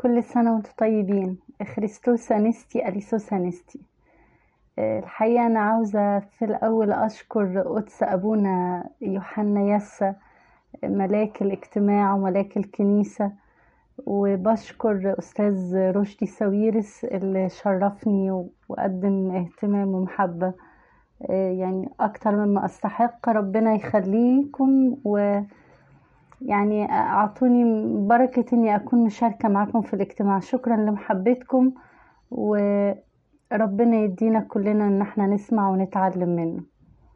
كل سنة وانتم طيبين خريستوس أنستي أليسوس أنستي الحقيقة أنا عاوزة في الأول أشكر قدس أبونا يوحنا يسا ملاك الاجتماع وملاك الكنيسة وبشكر أستاذ رشدي ساويرس اللي شرفني وقدم اهتمام ومحبة يعني أكتر مما أستحق ربنا يخليكم و يعني أعطوني بركة إني أكون مشاركة معكم في الاجتماع شكرا لمحبتكم وربنا يدينا كلنا إن احنا نسمع ونتعلم منه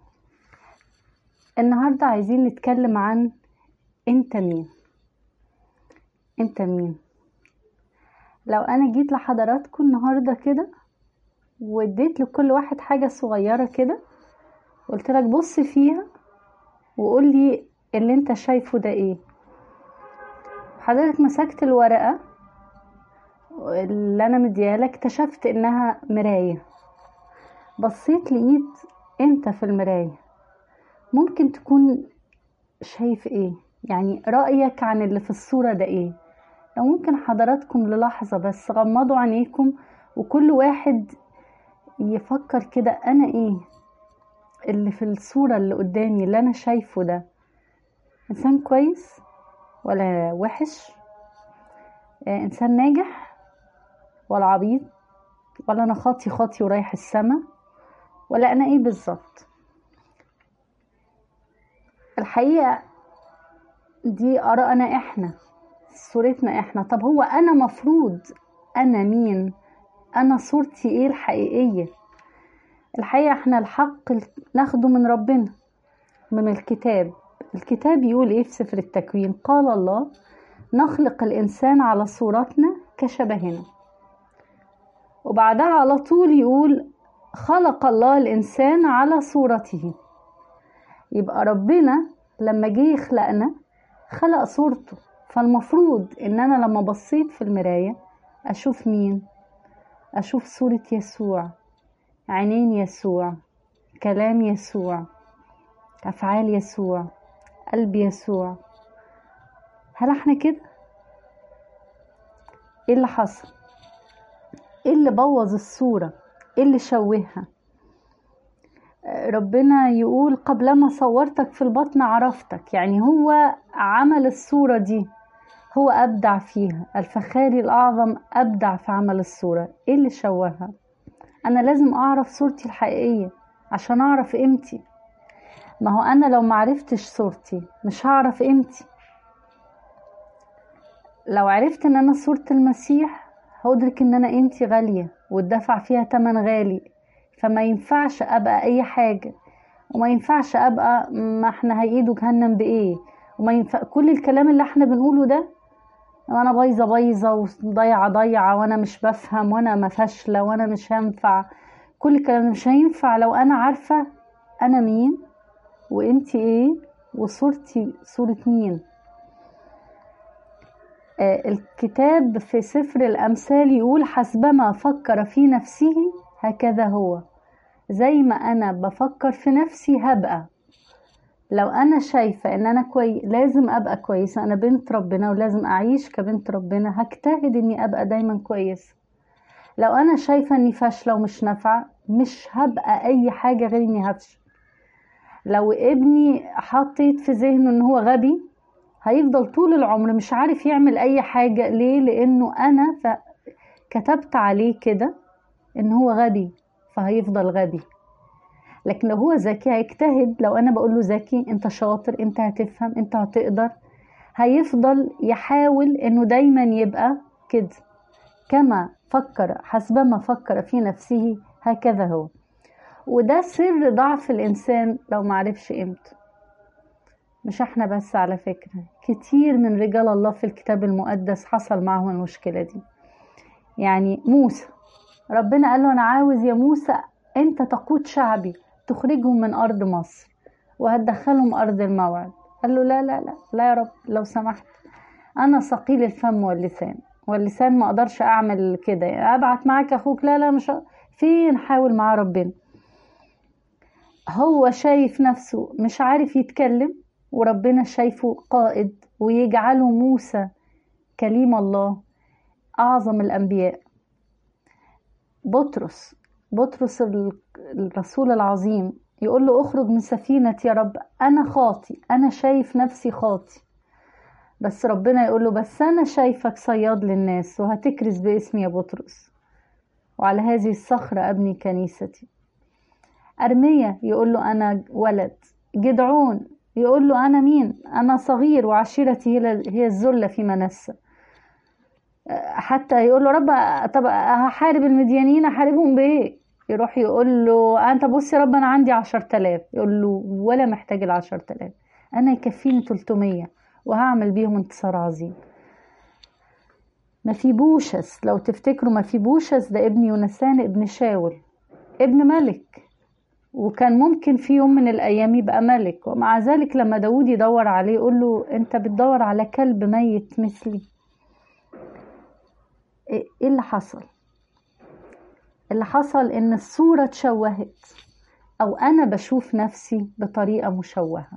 النهاردة عايزين نتكلم عن أنت مين أنت مين لو أنا جيت لحضراتكم النهاردة كده واديت لكل واحد حاجة صغيرة كده قلت لك بص فيها وقول لي اللي انت شايفه ده ايه حضرتك مسكت الورقة اللي انا مديالك اكتشفت انها مراية بصيت لقيت انت في المراية ممكن تكون شايف ايه يعني رأيك عن اللي في الصورة ده ايه لو ممكن حضراتكم للحظة بس غمضوا عينيكم وكل واحد يفكر كده انا ايه اللي في الصورة اللي قدامي اللي انا شايفه ده انسان كويس ولا وحش انسان ناجح ولا عبيط ولا انا خاطي خاطي ورايح السما ولا انا ايه بالظبط الحقيقة دي آرائنا احنا صورتنا احنا طب هو انا مفروض انا مين انا صورتي ايه الحقيقية الحقيقة احنا الحق ناخده من ربنا من الكتاب الكتاب يقول ايه في سفر التكوين قال الله نخلق الانسان على صورتنا كشبهنا وبعدها على طول يقول خلق الله الانسان على صورته يبقى ربنا لما جه يخلقنا خلق صورته فالمفروض ان انا لما بصيت في المرايه اشوف مين اشوف صوره يسوع عينين يسوع كلام يسوع افعال يسوع قلب يسوع هل احنا كده ايه اللي حصل ايه اللي بوظ الصورة ايه اللي شوهها ربنا يقول قبلما صورتك في البطن عرفتك يعني هو عمل الصورة دي هو أبدع فيها الفخاري الأعظم أبدع في عمل الصورة إيه اللي شوهها أنا لازم أعرف صورتي الحقيقية عشان أعرف قيمتي ما هو انا لو معرفتش صورتي مش هعرف قيمتي لو عرفت ان انا صورة المسيح هدرك ان انا قيمتي غالية والدفع فيها تمن غالي فما ينفعش ابقى اي حاجة وما ينفعش ابقى ما احنا هيقيدوا جهنم بايه وما ينفع كل الكلام اللي احنا بنقوله ده وانا بايظه بايظه وضايعه ضايعه وانا مش بفهم وانا ما فاشله وانا مش هنفع كل الكلام ده مش هينفع لو انا عارفه انا مين وانتي ايه وصورتي صورة مين آه الكتاب في سفر الأمثال يقول حسبما فكر في نفسه هكذا هو زي ما أنا بفكر في نفسي هبقى لو أنا شايفة إن أنا كويس لازم أبقى كويسة أنا بنت ربنا ولازم أعيش كبنت ربنا هجتهد إني أبقى دايما كويسة لو أنا شايفة إني فاشلة ومش نافعة مش هبقى أي حاجة غير إني هفشل لو ابني حطيت في ذهنه ان هو غبي هيفضل طول العمر مش عارف يعمل اي حاجة ليه لانه انا ف... كتبت عليه كده ان هو غبي فهيفضل غبي لكن لو هو ذكي هيجتهد لو انا بقول له ذكي انت شاطر انت هتفهم انت هتقدر هيفضل يحاول انه دايما يبقى كده كما فكر حسبما فكر في نفسه هكذا هو وده سر ضعف الإنسان لو معرفش قيمته مش احنا بس على فكرة كتير من رجال الله في الكتاب المقدس حصل معهم المشكلة دي يعني موسى ربنا قال له أنا عاوز يا موسى أنت تقود شعبي تخرجهم من أرض مصر وهتدخلهم أرض الموعد قال له لا لا لا لا يا رب لو سمحت أنا ثقيل الفم واللسان واللسان ما أقدرش أعمل كده يعني أبعت معاك أخوك لا لا مش فين حاول مع ربنا هو شايف نفسه مش عارف يتكلم وربنا شايفه قائد ويجعله موسى كليم الله أعظم الأنبياء بطرس بطرس الرسول العظيم يقول له اخرج من سفينة يا رب أنا خاطي أنا شايف نفسي خاطي بس ربنا يقول له بس أنا شايفك صياد للناس وهتكرز باسمي يا بطرس وعلى هذه الصخرة أبني كنيستي أرمية يقول له أنا ولد جدعون يقول له أنا مين أنا صغير وعشيرتي هي الذلة في منسى حتى يقول له رب طب هحارب المديانين احاربهم بايه يروح يقول له انت بص يا رب انا عندي عشر تلاف يقول له ولا محتاج العشر تلاف انا يكفيني تلتمية وهعمل بيهم انتصار عظيم ما في بوشس لو تفتكروا ما في بوشس ده ابن يونسان ابن شاول ابن ملك وكان ممكن في يوم من الايام يبقى ملك ومع ذلك لما داود يدور عليه يقول له انت بتدور على كلب ميت مثلي ايه اللي حصل اللي حصل ان الصورة اتشوهت او انا بشوف نفسي بطريقة مشوهة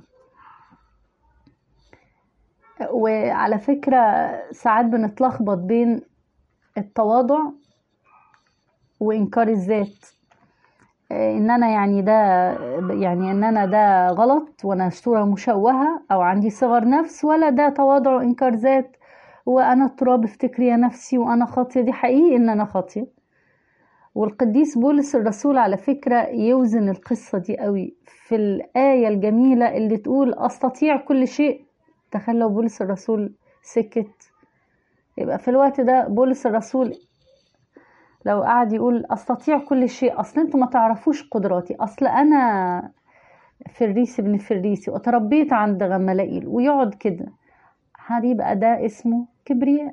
وعلى فكرة ساعات بنتلخبط بين التواضع وانكار الذات ان انا يعني ده يعني ان انا ده غلط وانا صورة مشوهة او عندي صغر نفس ولا ده تواضع وانكار ذات وانا التراب افتكري يا نفسي وانا خاطيه دي حقيقي ان انا خاطيه والقديس بولس الرسول على فكرة يوزن القصة دي قوي في الآية الجميلة اللي تقول أستطيع كل شيء تخيل لو بولس الرسول سكت يبقى في الوقت ده بولس الرسول لو قعد يقول أستطيع كل شيء أصل انتوا ما تعرفوش قدراتي أصل أنا فريسي ابن فريسي وتربيت عند غملائيل ويقعد كده هيبقى ده اسمه كبرياء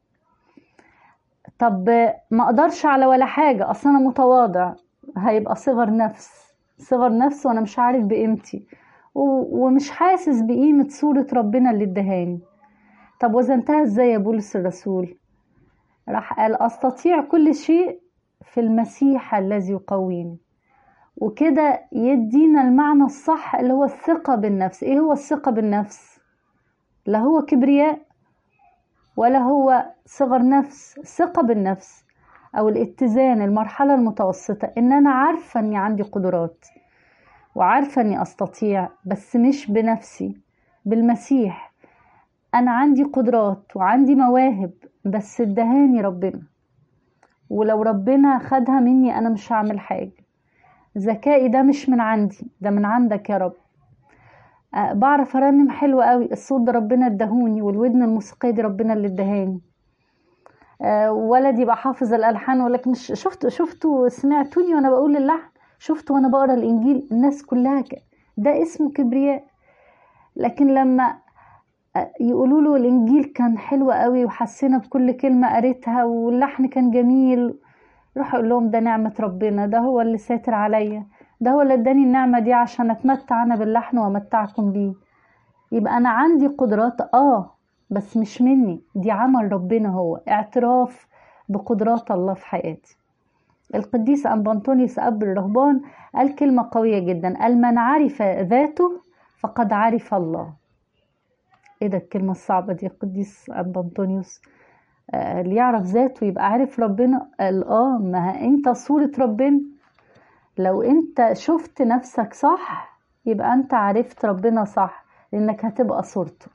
طب ما اقدرش على ولا حاجة اصل انا متواضع هيبقى صغر نفس صغر نفس وانا مش عارف بقيمتي ومش حاسس بقيمة صورة ربنا اللي ادهاني طب وزنتها ازاي يا بولس الرسول راح قال استطيع كل شيء في المسيح الذي يقويني وكده يدينا المعنى الصح اللي هو الثقة بالنفس ايه هو الثقة بالنفس لا هو كبرياء ولا هو صغر نفس ثقة بالنفس أو الاتزان المرحلة المتوسطة إن أنا عارفة إني عندي قدرات وعارفة إني أستطيع بس مش بنفسي بالمسيح أنا عندي قدرات وعندي مواهب بس ادهاني ربنا ولو ربنا خدها مني أنا مش هعمل حاجة ذكائي ده مش من عندي ده من عندك يا رب أه بعرف ارنم حلو قوي الصوت ده ربنا ادهوني والودن الموسيقيه دي ربنا اللي ادهاني أه ولدي يبقى حافظ الالحان ولكن مش شفت شفتوا سمعتوني وانا بقول اللحن شفتوا وانا بقرا الانجيل الناس كلها ك... ده اسمه كبرياء لكن لما يقولوا له الانجيل كان حلو قوي وحسينا بكل كلمه قريتها واللحن كان جميل روح اقول لهم ده نعمه ربنا ده هو اللي ساتر عليا ده هو اللي اداني النعمة دي عشان اتمتع انا باللحن وامتعكم بيه يبقى انا عندي قدرات اه بس مش مني دي عمل ربنا هو اعتراف بقدرات الله في حياتي القديس أنبانطونيوس أب الرهبان قال كلمة قوية جدا قال من عرف ذاته فقد عرف الله ايه ده الكلمة الصعبة دي القديس أنبانطونيوس آه اللي يعرف ذاته يبقى عارف ربنا قال اه ما انت صورة ربنا لو انت شفت نفسك صح يبقى انت عرفت ربنا صح لانك هتبقى صورته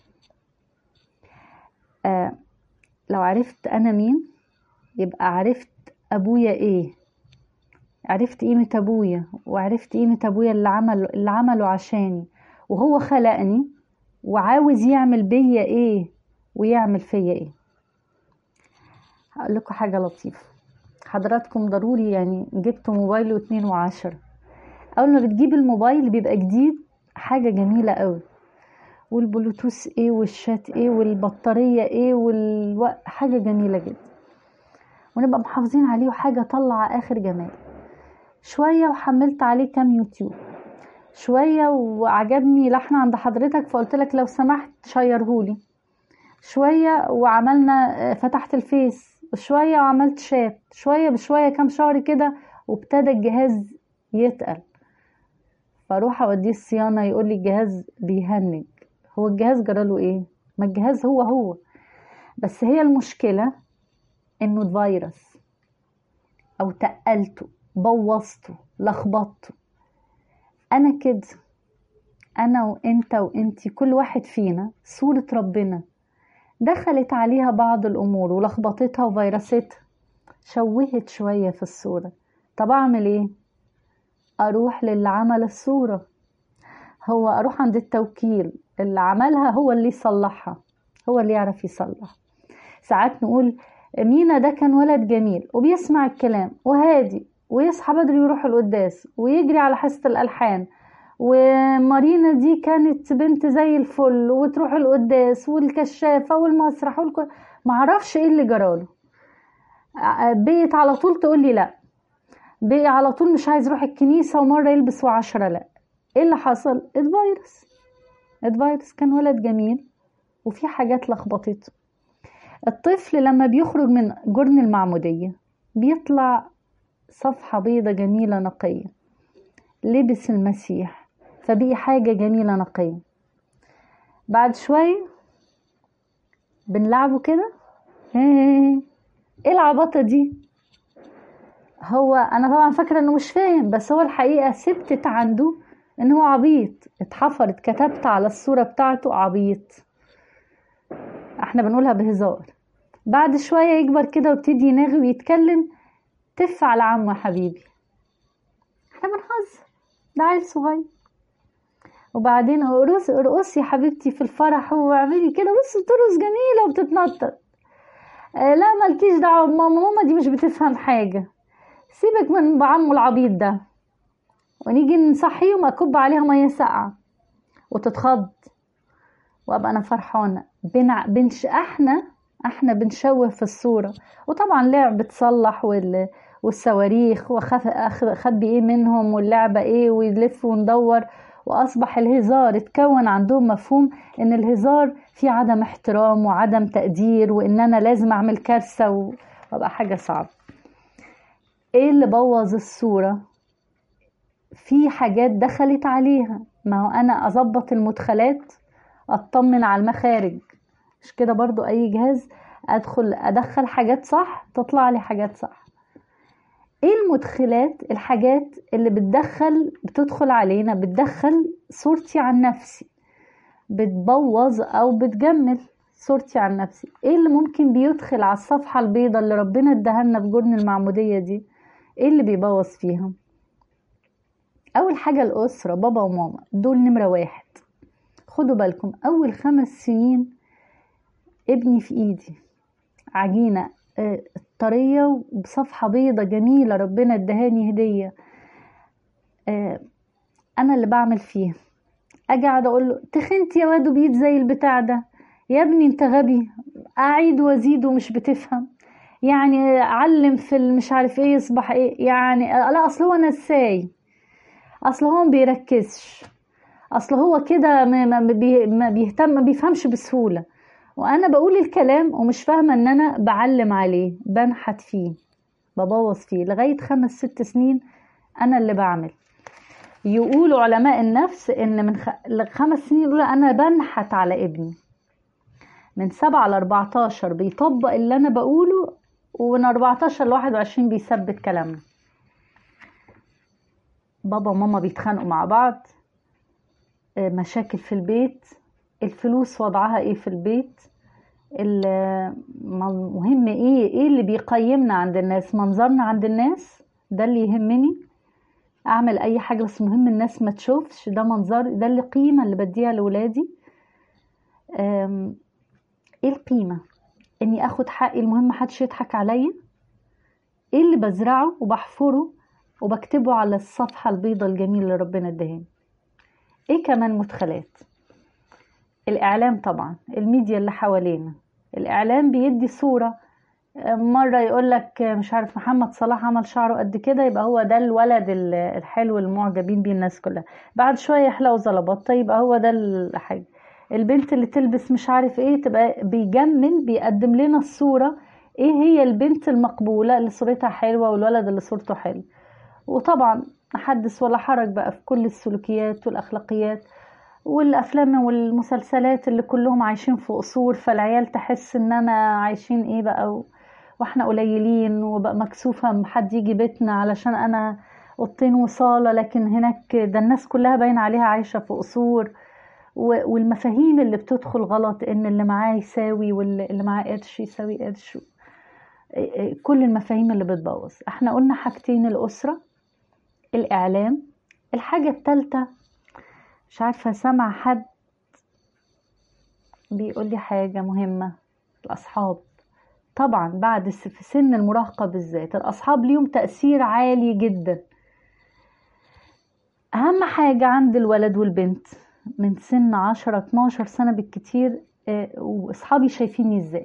آه لو عرفت انا مين يبقى عرفت ابويا ايه عرفت قيمة ابويا وعرفت قيمة ابويا اللي عمله اللي عمله عشاني وهو خلقني وعاوز يعمل بيا ايه ويعمل فيا ايه هقول لكم حاجة لطيفة حضراتكم ضروري يعني جبتوا موبايل واتنين وعشرة اول ما بتجيب الموبايل بيبقى جديد حاجة جميلة قوي والبلوتوث ايه والشات ايه والبطارية ايه والو... حاجة جميلة جدا ونبقى محافظين عليه وحاجة طلع اخر جمال شوية وحملت عليه كام يوتيوب شوية وعجبني لحن عند حضرتك فقلت لك لو سمحت شيرهولي شوية وعملنا فتحت الفيس شوية وعملت شات شوية بشوية كام شهر كده وابتدى الجهاز يتقل فاروح اوديه الصيانة يقول لي الجهاز بيهنج هو الجهاز جراله ايه ما الجهاز هو هو بس هي المشكلة انه اتفيروس او تقلته بوظته لخبطته انا كده انا وانت وانتي كل واحد فينا صورة ربنا دخلت عليها بعض الامور ولخبطتها وفيروستها شوهت شوية في الصورة طب اعمل ايه اروح للي عمل الصورة هو اروح عند التوكيل اللي عملها هو اللي يصلحها هو اللي يعرف يصلح ساعات نقول مينا ده كان ولد جميل وبيسمع الكلام وهادي ويصحى بدري يروح القداس ويجري على حصة الألحان ومارينا دي كانت بنت زي الفل وتروح القداس والكشافة والمسرح والكل معرفش ايه اللي جراله بقيت على طول تقول لي لا بقي على طول مش عايز يروح الكنيسة ومرة يلبس وعشرة لا ايه اللي حصل اتفيروس اتفيروس كان ولد جميل وفي حاجات لخبطته الطفل لما بيخرج من جرن المعمودية بيطلع صفحة بيضة جميلة نقية لبس المسيح فبقي حاجة جميلة نقية بعد شوية بنلعبه كده ايه العبطة دي هو انا طبعا فاكرة انه مش فاهم بس هو الحقيقة ثبتت عنده ان هو عبيط اتحفرت كتبت على الصورة بتاعته عبيط احنا بنقولها بهزار بعد شوية يكبر كده ويبتدي يناغي ويتكلم تف على عمه حبيبي احنا بنهزر ده عيل صغير وبعدين ارقص ارقصي يا حبيبتي في الفرح واعملي كده بصي ترقص جميلة وبتتنطط آه لا مالكيش دعوة بماما ماما دي مش بتفهم حاجة سيبك من عمه العبيط ده ونيجي نصحيه وما عليها مية ساقعة وتتخض وابقى انا فرحانة بنع... بنش احنا احنا بنشوه في الصورة وطبعا لعب بتصلح وال... والصواريخ وخبي ايه منهم واللعبة ايه ويلف وندور واصبح الهزار اتكون عندهم مفهوم ان الهزار فيه عدم احترام وعدم تقدير وان انا لازم اعمل كارثة وابقى حاجة صعبة ايه اللي بوظ الصورة في حاجات دخلت عليها ما هو انا اظبط المدخلات اطمن على المخارج مش كده برضو اي جهاز ادخل ادخل حاجات صح تطلع لي حاجات صح ايه المدخلات الحاجات اللي بتدخل بتدخل علينا بتدخل صورتي عن نفسي بتبوظ او بتجمل صورتي عن نفسي ايه اللي ممكن بيدخل على الصفحة البيضة اللي ربنا ادهلنا في جرن المعمودية دي ايه اللي بيبوظ فيها اول حاجة الاسرة بابا وماما دول نمرة واحد خدوا بالكم اول خمس سنين ابني في ايدي عجينة طرية وبصفحة بيضة جميلة ربنا ادهاني هدية انا اللي بعمل فيها اجي اقعد اقول له تخنت يا واد بيت زي البتاع ده يا ابني انت غبي اعيد وازيد ومش بتفهم يعني علم في مش عارف ايه يصبح ايه يعني لا اصل هو نساي اصل هو ما بيركزش اصل هو كده ما بيهتم ما بيفهمش بسهوله وانا بقول الكلام ومش فاهمه ان انا بعلم عليه بنحت فيه ببوظ فيه لغايه خمس ست سنين انا اللي بعمل يقولوا علماء النفس ان من خمس سنين الاولى انا بنحت على ابني من سبعة ل 14 بيطبق اللي انا بقوله ومن 14 ل 21 بيثبت كلامنا بابا وماما بيتخانقوا مع بعض مشاكل في البيت الفلوس وضعها ايه في البيت المهم ايه ايه اللي بيقيمنا عند الناس منظرنا عند الناس ده اللي يهمني اعمل اي حاجه بس مهم الناس ما تشوفش ده منظر ده اللي قيمه اللي بديها لاولادي ايه القيمه اني اخد حقي المهم محدش يضحك عليا ايه اللي بزرعه وبحفره وبكتبه على الصفحه البيضة الجميله اللي ربنا ادهاني ايه كمان مدخلات الاعلام طبعا الميديا اللي حوالينا الاعلام بيدي صوره مره يقول لك مش عارف محمد صلاح عمل شعره قد كده يبقى هو ده الولد الحلو المعجبين بيه الناس كلها بعد شويه يحلقوا زلبطه يبقى هو ده الحاجه البنت اللي تلبس مش عارف ايه تبقى بيجمل بيقدم لنا الصوره ايه هي البنت المقبوله اللي صورتها حلوه والولد اللي صورته حلو وطبعا حدث ولا حرج بقى في كل السلوكيات والاخلاقيات والافلام والمسلسلات اللي كلهم عايشين في قصور فالعيال تحس ان انا عايشين ايه بقى واحنا قليلين وبقى مكسوفة حد يجي بيتنا علشان انا اوضتين وصالة لكن هناك ده الناس كلها باين عليها عايشة في قصور والمفاهيم اللي بتدخل غلط ان اللي معاه يساوي واللي معاه قرش يساوي قرش كل المفاهيم اللي بتبوظ احنا قلنا حاجتين الأسرة الإعلام الحاجة التالتة مش عارفة سمع حد بيقول لي حاجة مهمة الأصحاب طبعا بعد في سن المراهقة بالذات الأصحاب ليهم تأثير عالي جدا أهم حاجة عند الولد والبنت من سن عشرة اتناشر سنة بالكتير وأصحابي شايفيني إزاي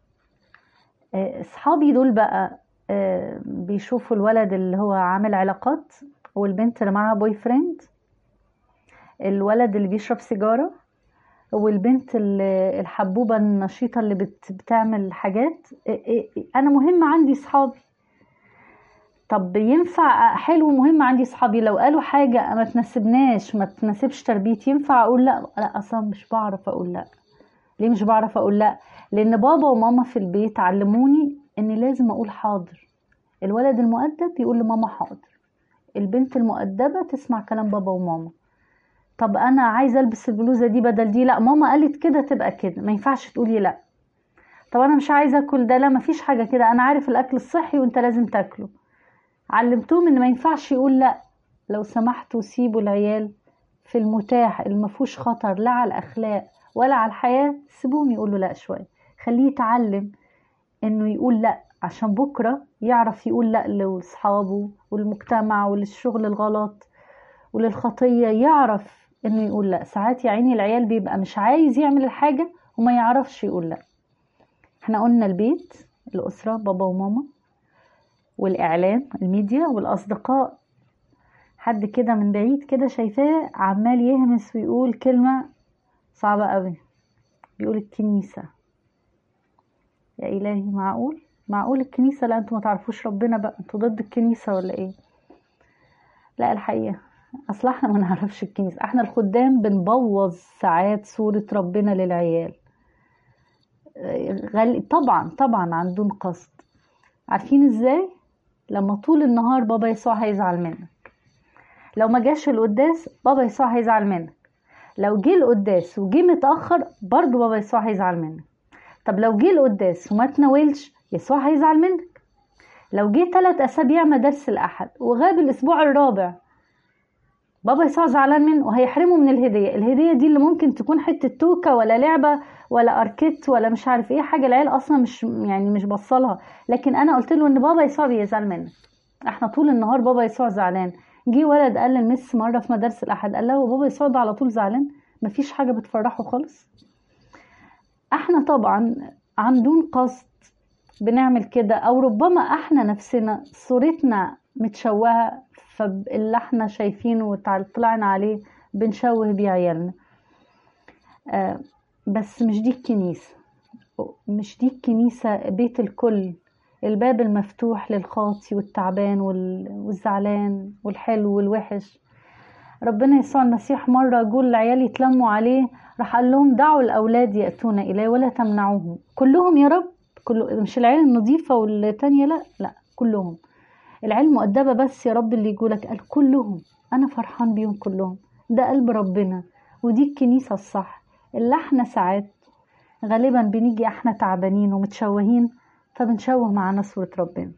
أصحابي دول بقى بيشوفوا الولد اللي هو عامل علاقات والبنت اللي معاها بوي فريند الولد اللي بيشرب سيجارة والبنت الحبوبة النشيطة اللي بتعمل حاجات أنا مهم عندي صحابي طب ينفع حلو مهم عندي صحابي لو قالوا حاجة ما تناسبناش ما تناسبش تربيتي ينفع أقول لا لا أصلا مش بعرف أقول لا ليه مش بعرف أقول لا لأن بابا وماما في البيت علموني إن لازم أقول حاضر الولد المؤدب يقول لماما حاضر البنت المؤدبة تسمع كلام بابا وماما طب انا عايزه البس البلوزه دي بدل دي لا ماما قالت كده تبقى كده ما ينفعش تقولي لا طب انا مش عايزه اكل ده لا مفيش حاجه كده انا عارف الاكل الصحي وانت لازم تاكله علمتهم ان ما ينفعش يقول لا لو سمحتوا سيبوا العيال في المتاح اللي مفهوش خطر لا على الاخلاق ولا على الحياه سيبوهم يقولوا لا شويه خليه يتعلم انه يقول لا عشان بكره يعرف يقول لا لاصحابه والمجتمع وللشغل الغلط وللخطيه يعرف انه يقول لا ساعات يا عيني العيال بيبقى مش عايز يعمل الحاجة وما يعرفش يقول لا احنا قلنا البيت الأسرة بابا وماما والإعلام الميديا والأصدقاء حد كده من بعيد كده شايفاه عمال يهمس ويقول كلمة صعبة قوي بيقول الكنيسة يا إلهي معقول معقول الكنيسة لا انتوا ما تعرفوش ربنا بقى انتوا ضد الكنيسة ولا ايه لا الحقيقة اصل احنا ما نعرفش الكنيسة احنا الخدام بنبوظ ساعات صورة ربنا للعيال غل... طبعا طبعا عندهم قصد عارفين ازاي لما طول النهار بابا يسوع هيزعل منك لو ما جاش القداس بابا يسوع هيزعل منك لو جه القداس وجه متأخر برضه بابا يسوع هيزعل منك طب لو جه القداس وما تناولش يسوع هيزعل منك لو جه ثلاث أسابيع مدارس الأحد وغاب الأسبوع الرابع بابا يسوع زعلان منه وهيحرمه من الهدية الهدية دي اللي ممكن تكون حتة توكة ولا لعبة ولا أركيت ولا مش عارف ايه حاجة العيال أصلا مش يعني مش بصلها لكن أنا قلت له إن بابا يسوع بيزعل منك احنا طول النهار بابا يسوع زعلان جه ولد قال للمس مرة في مدارس الأحد قال له بابا يسوع ده على طول زعلان مفيش حاجة بتفرحه خالص احنا طبعا عن دون قصد بنعمل كده او ربما احنا نفسنا صورتنا متشوهة فاللي احنا شايفينه وطلعنا عليه بنشوه بيه عيالنا آه بس مش دي الكنيسة مش دي الكنيسة بيت الكل الباب المفتوح للخاطي والتعبان والزعلان والحلو والوحش ربنا يسوع المسيح مرة يقول العيال يتلموا عليه راح قال لهم دعوا الأولاد يأتون إليه ولا تمنعوهم كلهم يا رب كل مش العيال النظيفة والتانية لا لا كلهم العيال المؤدبة بس يا رب اللي يقولك قال كلهم أنا فرحان بيهم كلهم ده قلب ربنا ودي الكنيسة الصح اللي احنا ساعات غالبا بنيجي احنا تعبانين ومتشوهين فبنشوه معانا صورة ربنا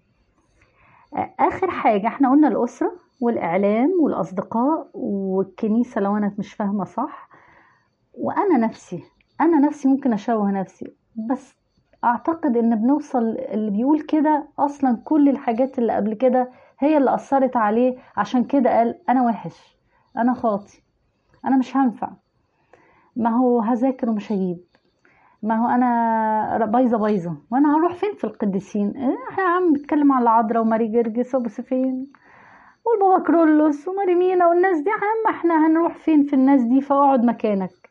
آخر حاجة احنا قلنا الأسرة والإعلام والأصدقاء والكنيسة لو أنا مش فاهمة صح وأنا نفسي أنا نفسي ممكن أشوه نفسي بس أعتقد إن بنوصل اللي بيقول كده أصلا كل الحاجات اللي قبل كده هي اللي أثرت عليه عشان كده قال أنا وحش أنا خاطي أنا مش هنفع ما هو هذاكر ومش هجيب ما هو انا بايظه بايظه وانا هروح فين في القديسين احنا يا عم بنتكلم على العذراء وماري جرجس وابو سفين والبابا كرولوس وماري مينا والناس دي يا عم احنا هنروح فين في الناس دي فاقعد مكانك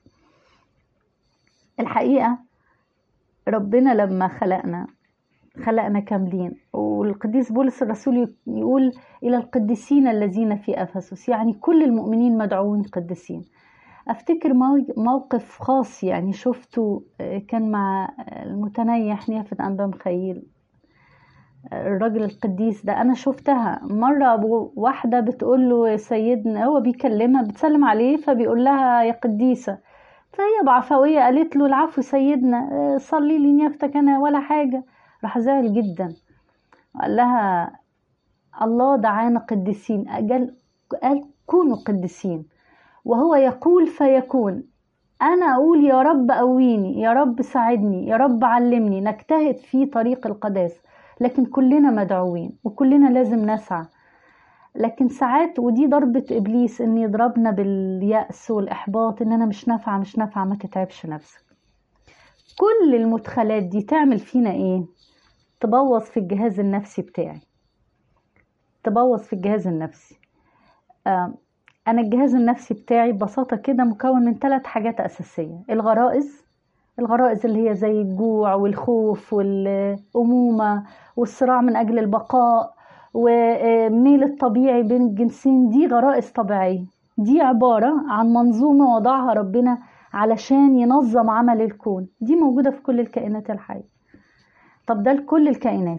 الحقيقه ربنا لما خلقنا خلقنا كاملين والقديس بولس الرسول يقول الى القديسين الذين في افسس يعني كل المؤمنين مدعوين قديسين افتكر موقف خاص يعني شفته كان مع المتنيح نيافة أنبا مخيل الراجل القديس ده انا شفتها مره أبو واحده بتقول له يا سيدنا هو بيكلمها بتسلم عليه فبيقول لها يا قديسه فهي بعفويه قالت له العفو سيدنا آه، صلي لي نيافتك انا ولا حاجه راح زعل جدا قال لها الله دعانا قديسين قال قال كونوا قديسين وهو يقول فيكون أنا أقول يا رب قويني يا رب ساعدني يا رب علمني نجتهد في طريق القداسة لكن كلنا مدعوين وكلنا لازم نسعى لكن ساعات ودي ضربة إبليس إن يضربنا باليأس والإحباط إن أنا مش نافعة مش نافعة ما تتعبش نفسك كل المدخلات دي تعمل فينا إيه؟ تبوظ في الجهاز النفسي بتاعي تبوظ في الجهاز النفسي آه أنا الجهاز النفسي بتاعي ببساطة كده مكون من ثلاث حاجات أساسية الغرائز الغرائز اللي هي زي الجوع والخوف والأمومة والصراع من أجل البقاء وميل الطبيعي بين الجنسين دي غرائز طبيعية دي عبارة عن منظومة وضعها ربنا علشان ينظم عمل الكون دي موجودة في كل الكائنات الحية طب ده لكل الكائنات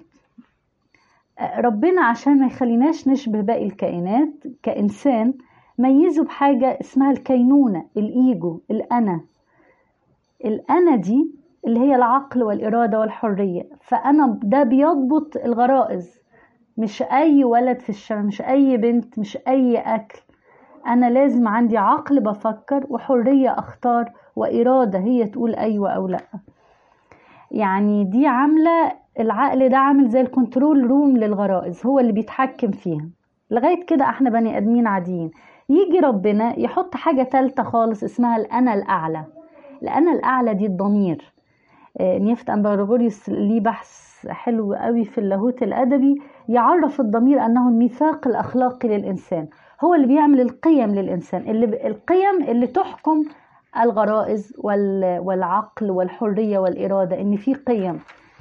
ربنا عشان ما يخليناش نشبه باقي الكائنات كإنسان ميزه بحاجة اسمها الكينونة الإيجو الأنا الأنا دي اللي هي العقل والإرادة والحرية فأنا ده بيضبط الغرائز مش أي ولد في الشارع مش أي بنت مش أي أكل أنا لازم عندي عقل بفكر وحرية أختار وإرادة هي تقول أيوة أو لأ يعني دي عاملة العقل ده عامل زي الكنترول روم للغرائز هو اللي بيتحكم فيها لغاية كده احنا بني آدمين عاديين يجي ربنا يحط حاجة تالتة خالص اسمها الأنا الأعلى الأنا الأعلى دي الضمير نيفت أمبرغوريوس ليه بحث حلو قوي في اللاهوت الأدبي يعرف الضمير أنه الميثاق الأخلاقي للإنسان هو اللي بيعمل القيم للإنسان اللي القيم اللي تحكم الغرائز والعقل والحرية والإرادة إن في قيم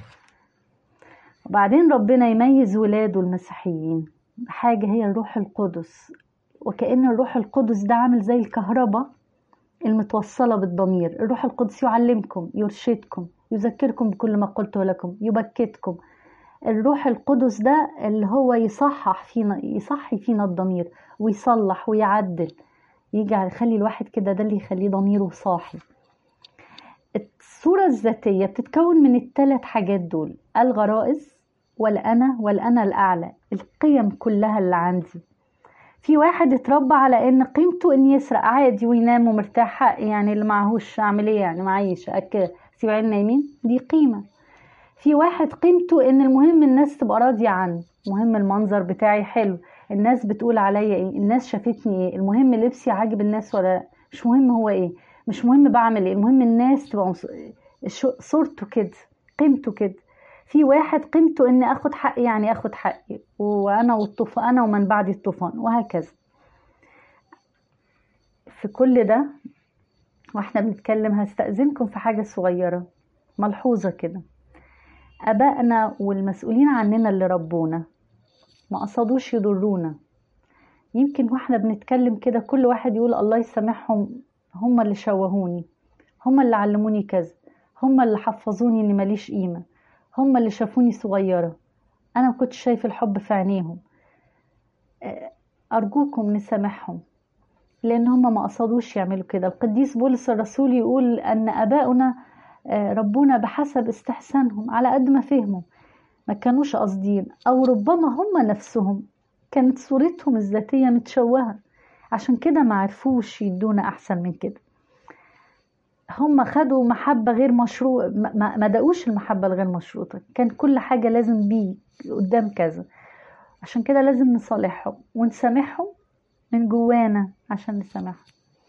وبعدين ربنا يميز ولاده المسيحيين بحاجة هي الروح القدس وكأن الروح القدس ده عامل زي الكهرباء المتوصلة بالضمير الروح القدس يعلمكم يرشدكم يذكركم بكل ما قلته لكم يبكتكم الروح القدس ده اللي هو يصحح فينا يصحي فينا الضمير ويصلح ويعدل يجي يخلي الواحد كده ده اللي يخليه ضميره صاحي الصورة الذاتية بتتكون من الثلاث حاجات دول الغرائز والأنا والأنا الأعلى القيم كلها اللي عندي في واحد اتربى على ان قيمته ان يسرق عادي وينام ومرتاح يعني اللي معهوش اعمل ايه يعني معيش اكل سيب عين نايمين دي قيمه في واحد قيمته ان المهم الناس تبقى راضيه عنه مهم المنظر بتاعي حلو الناس بتقول عليا ايه الناس شافتني ايه المهم لبسي عاجب الناس ولا مش مهم هو ايه مش مهم بعمل ايه المهم الناس تبقى صورته كده قيمته كده في واحد قيمته ان اخد حقي يعني اخد حقي وانا والطوفان انا ومن بعدي الطوفان وهكذا في كل ده واحنا بنتكلم هستأذنكم في حاجة صغيرة ملحوظة كده أبائنا والمسؤولين عننا اللي ربونا ما قصدوش يضرونا يمكن واحنا بنتكلم كده كل واحد يقول الله يسامحهم هم اللي شوهوني هم اللي علموني كذا هم اللي حفظوني اني ماليش قيمه هم اللي شافوني صغيرة أنا ما كنتش شايف الحب في عينيهم أرجوكم نسامحهم لأن هم ما قصدوش يعملوا كده القديس بولس الرسول يقول أن أباؤنا ربونا بحسب استحسانهم على قد ما فهموا ما كانوش قاصدين أو ربما هم نفسهم كانت صورتهم الذاتية متشوهة عشان كده ما عرفوش يدونا أحسن من كده هم خدوا محبة غير مشروع ما دقوش المحبة الغير مشروطة كان كل حاجة لازم بيه قدام كذا عشان كده لازم نصالحهم ونسامحهم من جوانا عشان نسامحهم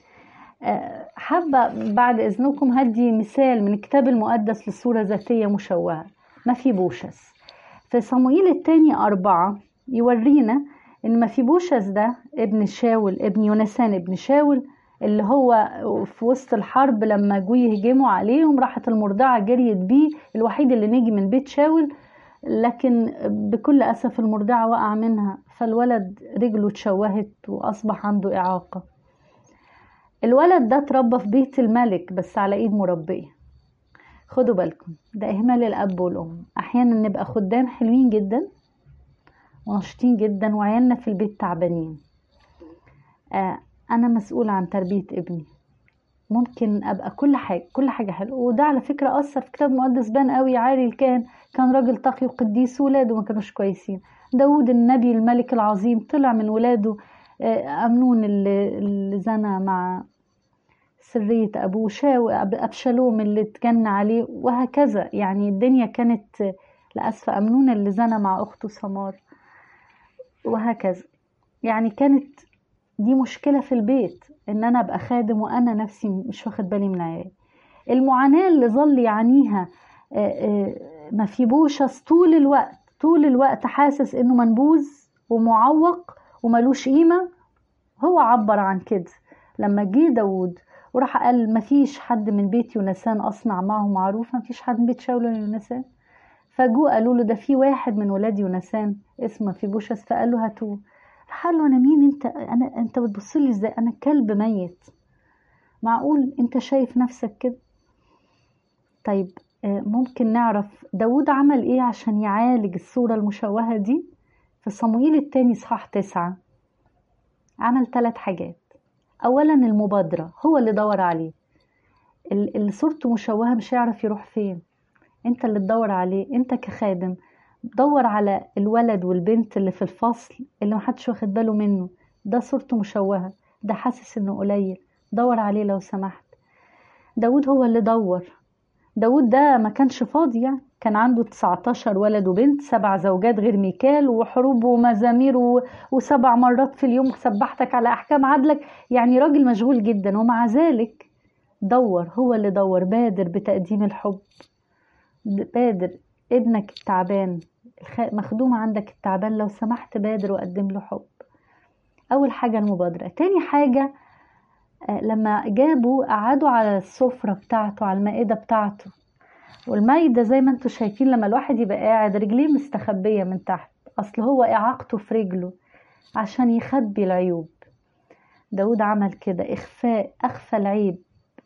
حابة بعد إذنكم هدي مثال من الكتاب المقدس لصورة ذاتية مشوهة ما في بوشس في صموئيل الثاني أربعة يورينا إن ما في بوشس ده ابن شاول ابن يونسان ابن شاول اللي هو في وسط الحرب لما جو يهجموا عليهم راحت المرضعة جريت بيه الوحيد اللي نجي من بيت شاول لكن بكل أسف المرضعة وقع منها فالولد رجله اتشوهت وأصبح عنده إعاقة الولد ده اتربى في بيت الملك بس على إيد مربية خدوا بالكم ده إهمال الأب والأم أحيانا أحيانا نبقى خدام حلوين جدا ونشطين جدا وعيالنا في البيت تعبانين آه أنا مسؤولة عن تربية ابني ممكن أبقى كل حاجة كل حاجة حلوة وده على فكرة أثر في كتاب مقدس بان قوي عالي الكاهن كان راجل تقي وقديس ولاده ما كانوش كويسين داود النبي الملك العظيم طلع من ولاده آه، أمنون اللي, اللي زنى مع سرية أبوه شاو أبشالوم اللي اتجنى عليه وهكذا يعني الدنيا كانت لأسفة أمنون اللي زنى مع أخته سمار وهكذا يعني كانت دي مشكلة في البيت إن أنا أبقى خادم وأنا نفسي مش واخد بالي من عيالي المعاناة اللي ظل يعانيها ما في بوشس طول الوقت طول الوقت حاسس إنه منبوذ ومعوق وملوش قيمة هو عبر عن كده لما جه داود وراح قال مفيش حد من بيت يونسان أصنع معه معروف مفيش حد من بيت شاول يونسان فجو قالوا له ده في واحد من ولاد يونسان اسمه في بوشس فقال له هاتوه راح قال له انا مين انت انا انت بتبص لي ازاي انا كلب ميت معقول انت شايف نفسك كده طيب ممكن نعرف داود عمل ايه عشان يعالج الصورة المشوهة دي في صموئيل التاني صحاح تسعة عمل ثلاث حاجات اولا المبادرة هو اللي دور عليه اللي صورته مشوهة مش هيعرف يروح فين انت اللي تدور عليه انت كخادم دور على الولد والبنت اللي في الفصل اللي محدش واخد باله منه ده صورته مشوهة ده حاسس انه قليل دور عليه لو سمحت داود هو اللي دور داود ده ما كانش فاضي يعني كان عنده 19 ولد وبنت سبع زوجات غير ميكال وحروب ومزامير و... وسبع مرات في اليوم سبحتك على أحكام عدلك يعني راجل مشغول جدا ومع ذلك دور هو اللي دور بادر بتقديم الحب بادر ابنك التعبان مخدوم عندك التعبان لو سمحت بادر وقدم له حب أول حاجة المبادرة تاني حاجة لما جابوا قعدوا على السفرة بتاعته على المائدة بتاعته والمائدة زي ما انتوا شايفين لما الواحد يبقى قاعد رجليه مستخبية من تحت أصل هو إعاقته في رجله عشان يخبي العيوب داود عمل كده إخفاء أخفى العيب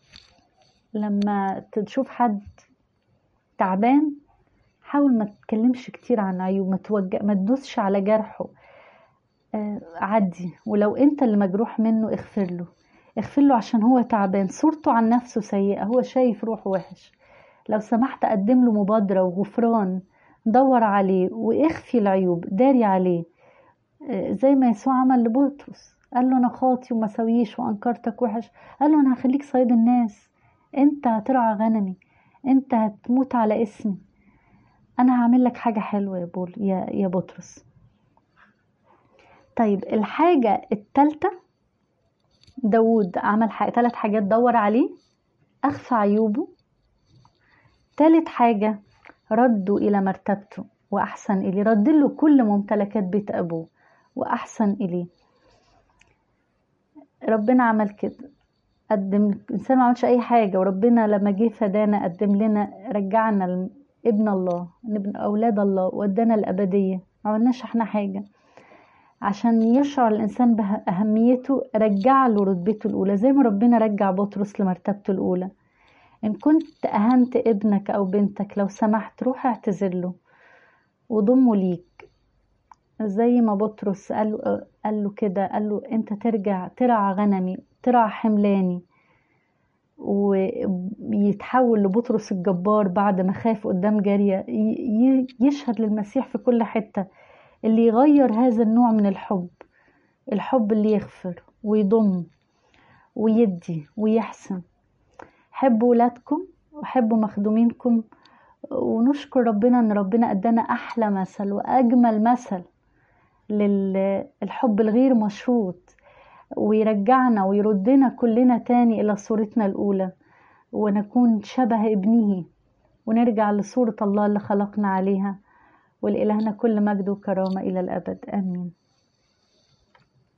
لما تشوف حد تعبان حاول ما تتكلمش كتير عن عيوب ما توجه ما تدوسش على جرحه آه عدي ولو انت اللي مجروح منه اغفر له اغفر له عشان هو تعبان صورته عن نفسه سيئة هو شايف روحه وحش لو سمحت قدم له مبادرة وغفران دور عليه واخفي العيوب داري عليه آه زي ما يسوع عمل لبطرس قال له انا خاطي وما سويش وانكرتك وحش قال له انا هخليك صيد الناس انت هترعى غنمي انت هتموت على اسمي انا هعمل لك حاجه حلوه يا بول يا يا بطرس طيب الحاجه الثالثه داود عمل حاجة ثلاث حاجات دور عليه اخفى عيوبه ثالث حاجه ردوا الى مرتبته واحسن اليه رد له كل ممتلكات بيت ابوه واحسن اليه ربنا عمل كده قدم الانسان ما عملش اي حاجه وربنا لما جه فدانا قدم لنا رجعنا ابن الله ابن اولاد الله ودانا الابديه ما عملناش احنا حاجه عشان يشعر الانسان باهميته رجع له رتبته الاولى زي ما ربنا رجع بطرس لمرتبته الاولى ان كنت اهنت ابنك او بنتك لو سمحت روح اعتذر له وضمه ليك زي ما بطرس قال له قال له كده قال له انت ترجع ترعى غنمي ترعى حملاني ويتحول لبطرس الجبار بعد ما خاف قدام جارية يشهد للمسيح في كل حتة اللي يغير هذا النوع من الحب الحب اللي يغفر ويضم ويدي ويحسن حبوا ولادكم وحبوا مخدومينكم ونشكر ربنا ان ربنا ادانا احلى مثل واجمل مثل للحب الغير مشروط ويرجعنا ويردنا كلنا تاني إلى صورتنا الأولى ونكون شبه ابنه ونرجع لصورة الله اللي خلقنا عليها ولإلهنا كل مجد وكرامة إلى الأبد آمين